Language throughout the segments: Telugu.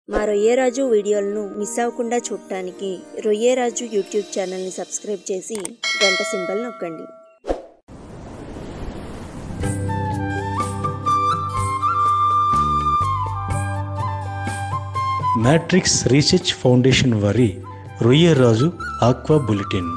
మా రొయ్యరాజు వీడియోలను మిస్ అవ్వకుండా చూడటానికి రొయ్యరాజు యూట్యూబ్ ఛానల్ని సబ్స్క్రైబ్ చేసి గంట సింబల్ నొక్కండి మ్యాట్రిక్స్ రీసెర్చ్ ఫౌండేషన్ వారి Royyaraju aqua bulletin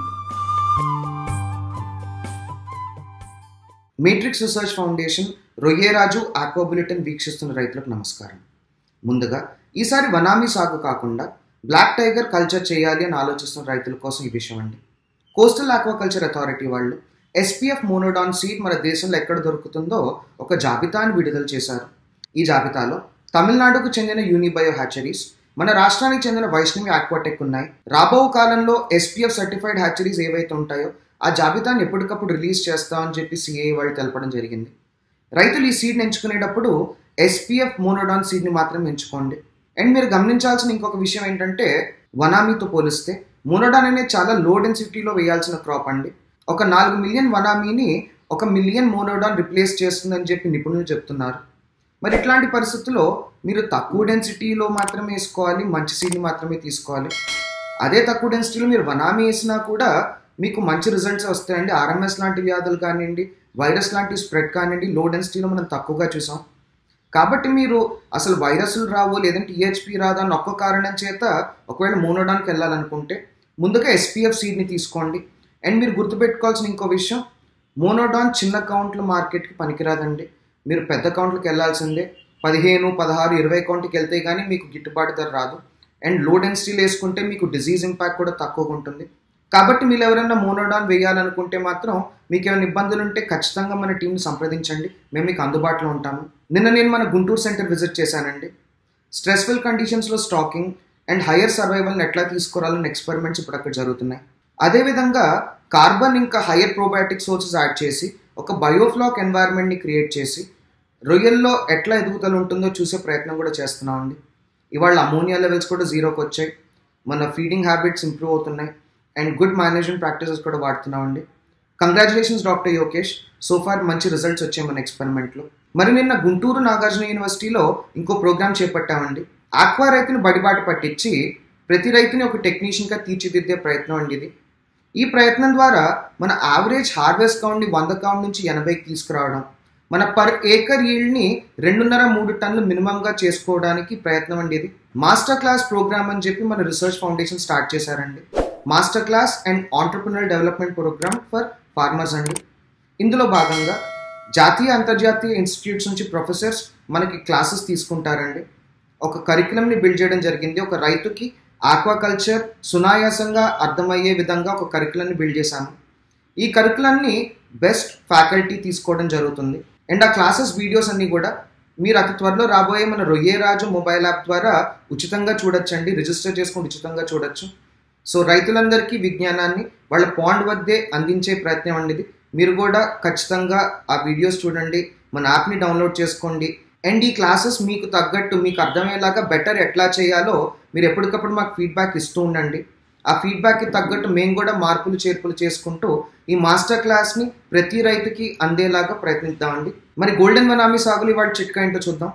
matrix research foundation Royyaraju aqua bulletin వీక్షిస్తున్న రైతులకు నమస్కారం ముందుగా ఈసారి వనామీ సాగు కాకుండా బ్లాక్ టైగర్ కల్చర్ చేయాలి అని ఆలోచిస్తున్న రైతుల కోసం ఈ విషయం అండి కోస్టల్ ఆక్వాకల్చర్ అథారిటీ వాళ్ళు ఎస్పీఎఫ్ మోనోడాన్ సీడ్ మన దేశంలో ఎక్కడ దొరుకుతుందో ఒక జాబితాను విడుదల చేశారు ఈ జాబితాలో తమిళనాడుకు చెందిన యూనిబయో హ్యాచరీస్ మన రాష్ట్రానికి చెందిన వైష్ణవి ఆక్వాటెక్ ఉన్నాయి రాబో కాలంలో ఎస్పీఎఫ్ సర్టిఫైడ్ హ్యాచరీస్ ఏవైతే ఉంటాయో ఆ జాబితాను ఎప్పటికప్పుడు రిలీజ్ చేస్తామని చెప్పి సిఏ వాళ్ళు తెలపడం జరిగింది రైతులు ఈ సీడ్ని ఎంచుకునేటప్పుడు ఎస్పీఎఫ్ మోనోడాన్ సీడ్ని మాత్రం ఎంచుకోండి అండ్ మీరు గమనించాల్సిన ఇంకొక విషయం ఏంటంటే వనామీతో పోలిస్తే మోనోడాన్ అనేది చాలా లో డెన్సిటీలో వేయాల్సిన క్రాప్ అండి ఒక నాలుగు మిలియన్ వనామీని ఒక మిలియన్ మోనోడాన్ రిప్లేస్ చేస్తుందని చెప్పి నిపుణులు చెప్తున్నారు మరి ఇట్లాంటి పరిస్థితుల్లో మీరు తక్కువ డెన్సిటీలో మాత్రమే వేసుకోవాలి మంచి సీడ్ని మాత్రమే తీసుకోవాలి అదే తక్కువ డెన్సిటీలో మీరు వనామీ వేసినా కూడా మీకు మంచి రిజల్ట్స్ వస్తాయండి ఆర్ఎంఎస్ లాంటి వ్యాధులు కానివ్వండి వైరస్ లాంటి స్ప్రెడ్ కానివ్వండి లో డెన్సిటీలో మనం తక్కువగా చూసాం కాబట్టి మీరు అసలు వైరస్లు రావు లేదంటే ఈహెచ్పి రాదా అని ఒక్క కారణం చేత ఒకవేళ మోనోడాన్కి వెళ్ళాలనుకుంటే ముందుగా ఎస్పీఎఫ్ సీడ్ని తీసుకోండి అండ్ మీరు గుర్తుపెట్టుకోవాల్సిన ఇంకో విషయం మోనోడాన్ చిన్న కౌంట్ల మార్కెట్కి పనికిరాదండి మీరు పెద్ద కౌంట్లకు వెళ్ళాల్సిందే పదిహేను పదహారు ఇరవై కౌంట్కి వెళ్తే కానీ మీకు గిట్టుబాటు ధర రాదు అండ్ లో డెన్సిటీలు వేసుకుంటే మీకు డిజీజ్ ఇంపాక్ట్ కూడా తక్కువగా ఉంటుంది కాబట్టి మీరు ఎవరైనా మోనోడాన్ వేయాలనుకుంటే మాత్రం మీకు ఏమైనా ఇబ్బందులు ఉంటే ఖచ్చితంగా మన టీంని సంప్రదించండి మేము మీకు అందుబాటులో ఉంటాము నిన్న నేను మన గుంటూరు సెంటర్ విజిట్ చేశానండి స్ట్రెస్ఫుల్ కండిషన్స్లో స్టాకింగ్ అండ్ హయ్యర్ సర్వైవల్ని ఎట్లా తీసుకురాలని ఎక్స్పెరిమెంట్స్ ఇప్పుడు అక్కడ జరుగుతున్నాయి అదేవిధంగా కార్బన్ ఇంకా హయ్యర్ ప్రోబయాటిక్ సోర్సెస్ యాడ్ చేసి ఒక బయోఫ్లాక్ ఎన్వైర్న్మెంట్ని క్రియేట్ చేసి రొయ్యల్లో ఎట్లా ఎదుగుదల ఉంటుందో చూసే ప్రయత్నం కూడా చేస్తున్నామండి ఇవాళ అమోనియా లెవెల్స్ కూడా జీరోకి వచ్చాయి మన ఫీడింగ్ హ్యాబిట్స్ ఇంప్రూవ్ అవుతున్నాయి అండ్ గుడ్ మేనేజ్మెంట్ ప్రాక్టీసెస్ కూడా వాడుతున్నామండి congratulations doctor Yokesh so far మంచి రిజల్ట్స్ వచ్చాయి మన ఎక్స్పెరిమెంట్లో మరి నిన్న గుంటూరు నాగార్జున యూనివర్సిటీలో ఇంకో ప్రోగ్రామ్ చేపట్టామండి ఆక్వా రైతుని బడిబాట పట్టించి ప్రతి రైతుని ఒక టెక్నీషియన్గా తీర్చిదిద్దే ప్రయత్నం అండి ఇది ఈ ప్రయత్నం ద్వారా మన యావరేజ్ హార్వెస్ట్ కౌంట్ని వంద కౌంట్ నుంచి ఎనభైకి తీసుకురావడం మన పర్ ఏకర్ ఈల్డ్ని రెండున్నర మూడు టన్నులు మినిమంగా చేసుకోవడానికి ప్రయత్నం అండి ఇది మాస్టర్ క్లాస్ ప్రోగ్రామ్ అని చెప్పి మన రీసెర్చ్ ఫౌండేషన్ స్టార్ట్ చేశారండి master class and entrepreneur development program for farmers అండి ఇందులో భాగంగా జాతీయ అంతర్జాతీయ ఇన్స్టిట్యూట్స్ నుంచి ప్రొఫెసర్స్ మనకి క్లాసెస్ తీసుకుంటారండి ఒక కరికులంని బిల్డ్ చేయడం జరిగింది ఒక రైతుకి ఆక్వాకల్చర్ సునాయాసంగా అర్థమయ్యే విధంగా ఒక కరికులంని బిల్డ్ చేశాము ఈ కరికులాన్ని బెస్ట్ ఫ్యాకల్టీ తీసుకోవడం జరుగుతుంది అండ్ ఆ క్లాసెస్ వీడియోస్ అన్నీ కూడా మీరు అతి త్వరలో రాబోయే మన రొయ్యేరాజు మొబైల్ యాప్ ద్వారా ఉచితంగా చూడొచ్చండి రిజిస్టర్ చేసుకుని ఉచితంగా చూడొచ్చు సో రైతులందరికీ విజ్ఞానాన్ని వాళ్ళ పాండ్ వద్దే అందించే ప్రయత్నం అండి ఇది మీరు కూడా ఖచ్చితంగా ఆ వీడియోస్ చూడండి మన యాప్ని డౌన్లోడ్ చేసుకోండి అండ్ ఈ క్లాసెస్ మీకు తగ్గట్టు మీకు అర్థమయ్యేలాగా బెటర్ ఎట్లా చేయాలో మీరు ఎప్పటికప్పుడు మాకు ఫీడ్బ్యాక్ ఇస్తూ ఉండండి ఆ ఫీడ్బ్యాక్కి తగ్గట్టు మేము కూడా మార్పులు చేర్పులు చేసుకుంటూ ఈ మాస్టర్ క్లాస్ని ప్రతి రైతుకి అందేలాగా ప్రయత్నిద్దామండి మరి గోల్డెన్ వనామీ సాగులు ఇవాళ చిట్కా ఏంటో చూద్దాం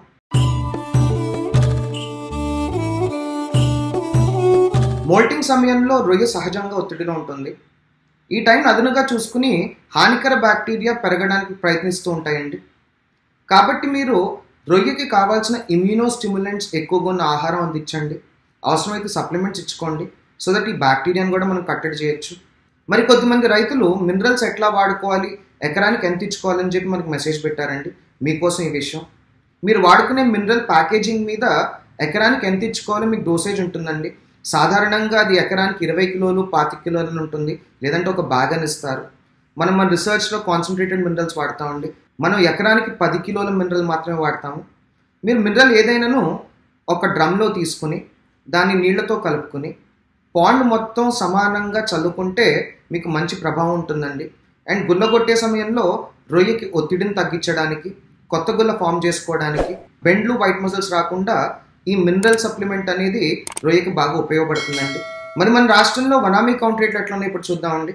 మోల్టింగ్ సమయంలో రొయ్య సహజంగా ఒత్తిడిలో ఉంటుంది ఈ టైం అదునుగా చూసుకుని హానికర బ్యాక్టీరియా పెరగడానికి ప్రయత్నిస్తూ ఉంటాయండి కాబట్టి మీరు రొయ్యకి కావాల్సిన ఇమ్యూనో స్టిమ్యులెంట్స్ ఎక్కువగా ఉన్న ఆహారం అందించండి అవసరమైతే సప్లిమెంట్స్ ఇచ్చుకోండి సో దట్ ఈ బ్యాక్టీరియాని కూడా మనం కట్టడి చేయొచ్చు మరి కొద్దిమంది రైతులు మినరల్స్ ఎట్లా వాడుకోవాలి ఎకరానికి ఎంత ఇచ్చుకోవాలని చెప్పి మనకి మెసేజ్ పెట్టారండి మీకోసం ఈ విషయం మీరు వాడుకునే మినరల్ ప్యాకేజింగ్ మీద ఎకరానికి ఎంత ఇచ్చుకోవాలో మీకు డోసేజ్ ఉంటుందండి సాధారణంగా అది ఎకరానికి ఇరవై కిలోలు పాతి కిలోలు ఉంటుంది లేదంటే ఒక బ్యాగ్ అని ఇస్తారు మనం మన రీసెర్చ్లో కాన్సన్ట్రేటెడ్ మినరల్స్ వాడతామండి మనం ఎకరానికి పది కిలోల మినరల్ మాత్రమే వాడతాము మీరు మినరల్ ఏదైనాను ఒక డ్రమ్లో తీసుకుని దాన్ని నీళ్లతో కలుపుకొని పాండ్ మొత్తం సమానంగా చల్లుకుంటే మీకు మంచి ప్రభావం ఉంటుందండి అండ్ గుల్ల కొట్టే సమయంలో రొయ్యకి ఒత్తిడిని తగ్గించడానికి కొత్త గుల్ల ఫామ్ చేసుకోవడానికి బెండ్లు వైట్ మజిల్స్ రాకుండా ఈ మినరల్ సప్లిమెంట్ అనేది రొయ్యకి బాగా ఉపయోగపడుతుందండి మరి మన రాష్ట్రంలో వనామీ కౌంట్ రేట్లు ఎట్లా ఉన్నాయి ఇప్పుడు చూద్దామండి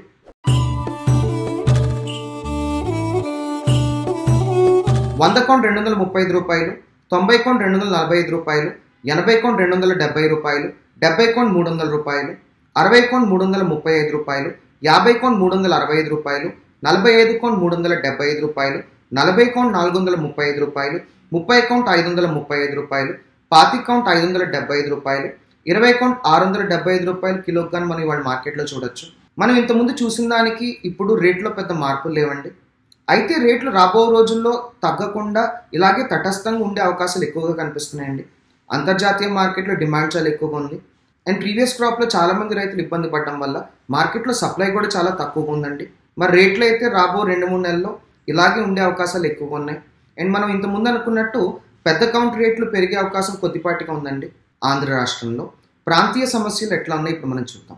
వంద కౌంట్ రెండు వందల ముప్పై ఐదు రూపాయలు తొంభై కౌంట్ రెండు వందల నలభై ఐదు రూపాయలు ఎనభై కౌంట్ రెండు వందల డెబ్బై రూపాయలు డెబ్బై కౌంట్ మూడు వందల రూపాయలు అరవై కౌంట్ మూడు వందల ముప్పై ఐదు రూపాయలు యాభై కౌంట్ మూడు వందల అరవై ఐదు రూపాయలు నలభై ఐదు కౌంట్ మూడు వందల డెబ్బై ఐదు రూపాయలు నలభై కౌంట్ నాలుగు వందల ముప్పై ఐదు రూపాయలు ముప్పై కౌంట్ ఐదు వందల ముప్పై ఐదు రూపాయలు పాతి కౌంట్ ఐదు వందల డెబ్బై ఐదు రూపాయలు ఇరవై కౌంట్ ఆరు వందల డెబ్బై ఐదు రూపాయలు కిలోకి కానీ మనం ఇవాళ మార్కెట్లో చూడొచ్చు మనం ఇంతకుముందు చూసిన దానికి ఇప్పుడు రేట్లో పెద్ద మార్పులు లేవండి అయితే రేట్లు రాబో రోజుల్లో తగ్గకుండా ఇలాగే తటస్థంగా ఉండే అవకాశాలు ఎక్కువగా కనిపిస్తున్నాయండి అంతర్జాతీయ మార్కెట్లో డిమాండ్ చాలా ఎక్కువగా ఉంది అండ్ ప్రీవియస్ క్రాప్లో చాలా మంది రైతులు ఇబ్బంది పడడం వల్ల మార్కెట్లో సప్లై కూడా చాలా తక్కువగా ఉందండి మరి రేట్లు అయితే రాబో రెండు మూడు నెలల్లో ఇలాగే ఉండే అవకాశాలు ఎక్కువగా ఉన్నాయి అండ్ మనం ఇంత ముందు అనుకున్నట్టు పెద్ద కౌంట్ రేట్లు పెరిగే అవకాశం కొద్దిపాటిగా ఉందండి ఆంధ్ర రాష్ట్రంలో ప్రాంతీయ సమస్యలు ఎట్లా ఉన్నాయి ఇప్పుడు మనం చూద్దాం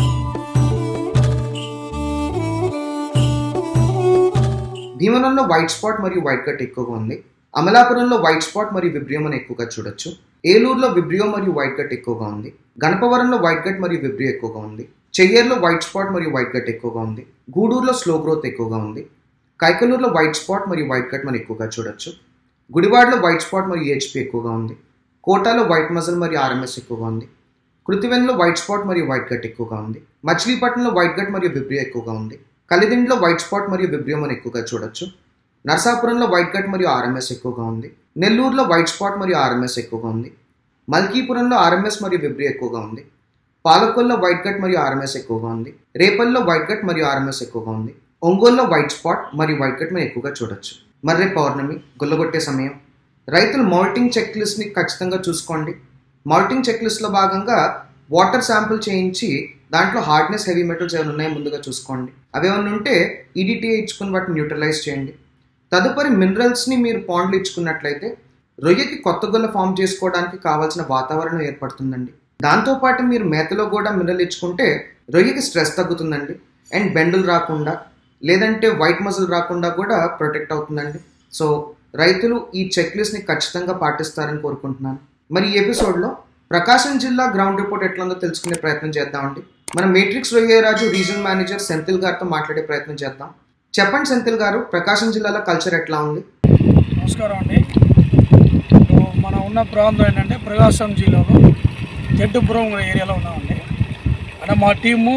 భీమవరంలో వైట్ స్పాట్ మరియు వైట్ కట్ ఎక్కువగా ఉంది అమలాపురంలో వైట్ స్పాట్ మరియు విబ్రియం అని ఎక్కువగా చూడొచ్చు ఏలూరులో విబ్రియో మరియు వైట్ కట్ ఎక్కువగా ఉంది గణపవరంలో వైట్ కట్ మరియు విబ్రియో ఎక్కువగా ఉంది చెయ్యేరులో వైట్ స్పాట్ మరియు వైట్ కట్ ఎక్కువగా ఉంది గూడూరులో స్లో గ్రోత్ ఎక్కువగా ఉంది కైకలూరులో వైట్ స్పాట్ మరియు వైట్ కట్ మనం ఎక్కువగా చూడొచ్చు గుడివాడలో వైట్ స్పాట్ మరియు హెచ్పి ఎక్కువగా ఉంది కోటాలో వైట్ మజల్ మరియు ఆర్ఎంఎస్ ఎక్కువగా ఉంది కృతివెన్లో వైట్ స్పాట్ మరియు వైట్ కట్ ఎక్కువగా ఉంది మచిలీపట్నంలో వైట్ కట్ మరియు విబ్రియో ఎక్కువగా ఉంది కలిదిండ్లో వైట్ స్పాట్ మరియు విబ్రియో మనం ఎక్కువగా చూడొచ్చు నర్సాపురంలో వైట్ కట్ మరియు ఆర్ఎంఎస్ ఎక్కువగా ఉంది నెల్లూరులో వైట్ స్పాట్ మరియు ఆర్ఎంఎస్ ఎక్కువగా ఉంది మల్కీపురంలో ఆర్ఎంఎస్ మరియు విబ్రియో ఎక్కువగా ఉంది పాలకొల్లో వైట్ కట్ మరియు ఆర్ఎంఎస్ ఎక్కువగా ఉంది రేపల్లో వైట్ కట్ మరియు ఆర్ఎంఎస్ ఎక్కువగా ఉంది ఒంగోలులో వైట్ స్పాట్ మరియు వైట్ కట్ మనం ఎక్కువగా చూడొచ్చు మరి రేపు పౌర్ణమి గుల్లగొట్టే సమయం రైతులు మౌల్టింగ్ చెక్ లిస్ట్ని ఖచ్చితంగా చూసుకోండి మౌల్టింగ్ చెక్ లిస్ట్లో భాగంగా వాటర్ శాంపుల్ చేయించి దాంట్లో హార్డ్నెస్ హెవీ మెటల్స్ ఏమైనా ఉన్నాయో ముందుగా చూసుకోండి అవి ఏమైనా ఉంటే ఈడిటీఏ ఇచ్చుకుని వాటిని న్యూట్రలైజ్ చేయండి తదుపరి మినరల్స్ని మీరు పాండ్లు ఇచ్చుకున్నట్లయితే రొయ్యకి కొత్త గొల్ల ఫామ్ చేసుకోవడానికి కావాల్సిన వాతావరణం ఏర్పడుతుందండి దాంతోపాటు మీరు మేతలో కూడా మినరల్ ఇచ్చుకుంటే రొయ్యకి స్ట్రెస్ తగ్గుతుందండి అండ్ బెండులు రాకుండా లేదంటే వైట్ మజిల్ రాకుండా కూడా ప్రొటెక్ట్ అవుతుందండి సో రైతులు ఈ చెక్ లిస్ట్ని ఖచ్చితంగా పాటిస్తారని కోరుకుంటున్నాను మరి ఈ ఎపిసోడ్లో ప్రకాశం జిల్లా గ్రౌండ్ రిపోర్ట్ ఎట్లా ఉందో తెలుసుకునే ప్రయత్నం చేద్దామండి మన matrix Royyaraju regional manager Senthil గారితో మాట్లాడే ప్రయత్నం చేద్దాం చెప్పండి సెంథిల్ గారు ప్రకాశం జిల్లాలో కల్చర్ ఎట్లా ఉంది నమస్కారం అండి ఇప్పుడు మనం ఉన్న ప్రాంతం ఏంటంటే ప్రకాశం జిల్లాలో జడ్డుపురం ఏరియాలో ఉన్నామండి అంటే మా టీము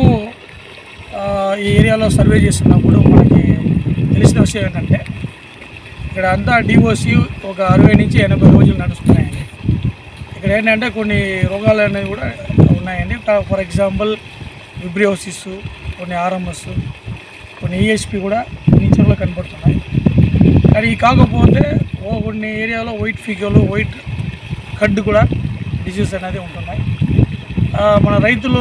ఆ, ఈ ఏరియాలో సర్వే చేస్తున్నప్పుడు మనకి తెలిసిన విషయం ఏంటంటే ఇక్కడ అంతా డిఓసి ఒక అరవై నుంచి ఎనభై రోజులు నడుస్తున్నాయండి ఇక్కడ ఏంటంటే కొన్ని రోగాలు అనేవి కూడా ఉన్నాయండి ఫర్ ఎగ్జాంపుల్ విబ్రియోసిస్ కొన్ని ఆర్ఎంఎస్ కొన్ని ఈఎస్పి కూడా నేచర్లో కనపడుతున్నాయి కానీ కాకపోతే ఓ కొన్ని ఏరియాలో వైట్ ఫిగర్లు వైట్ కడ్డు కూడా డిసీజ్ అనేది ఉంటున్నాయి ఆ, మన రైతులు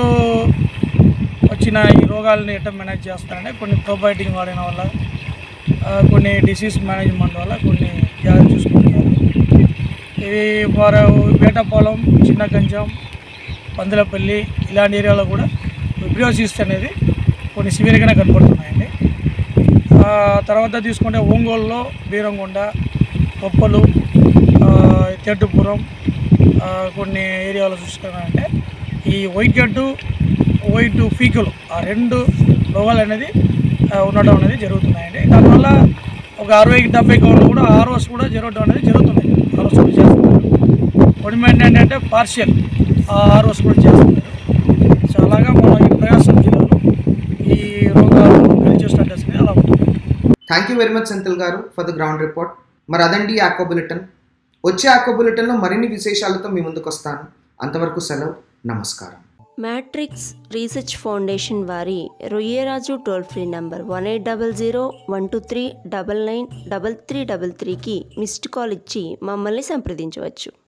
వచ్చిన ఈ రోగాలని ఎట్లా మేనేజ్ చేస్తారంటే కొన్ని ప్రోబయోటిక్ వాడిన వల్ల ఆ, కొన్ని డిసీజ్ మేనేజ్మెంట్ వల్ల కొన్ని జాగ్రత్త చూసుకుంటున్నారు ఇవి వారు వేటపాలెం చిన్న కంచం పందులపల్లి ఇలాంటి ఏరియాలో కూడా విబ్రియోసిస్ అనేది కొన్ని సివియర్గానే కనపడుతున్నాయండి ఆ, తర్వాత తీసుకుంటే ఒంగోలులో బీరంగొండ కొప్పలు ఆ, తెడ్డుపురం ఆ, కొన్ని ఏరియాలో చూసుకున్నారంటే ఈ వైట్ గడ్డు వైట్ ఫీకులు ఆ రెండు రోగాలు అనేది ఆ, ఉండడం అనేది జరుగుతున్నాయండి దానివల్ల ఒక అరవై డెబ్బై కౌలు కూడా ఆర్ఓస్ కూడా జరగడం అనేది జరుగుతున్నాయి ఆర్ఓస్ కూడా చేస్తున్నారు పొడిమెంట్ ఏంటంటే పార్షియల్ ఆ ఆర్ఓస్ కూడా చేస్తున్నారు సో అలాగా మన ఈ ప్రయాసం జిల్లాలో ఈ రోగాలు కల్చర్ స్టాటస్ అనేది అలా ఉంటుంది thank you very much Senthil garu for the ground report మరి అదండి ఆక్వా బులెటిన్ వచ్చే ఆక్వా బులెటిన్లో మరిన్ని విశేషాలతో మీ ముందుకు వస్తాను అంతవరకు సెలవు నమస్కారం మ్యాట్రిక్స్ రీసెర్చ్ ఫౌండేషన్ వారి Royyaraju toll free number one eight double zero one two three double nine double three double త్రీకి మిస్డ్ కాల్ ఇచ్చి మమ్మల్ని సంప్రదించవచ్చు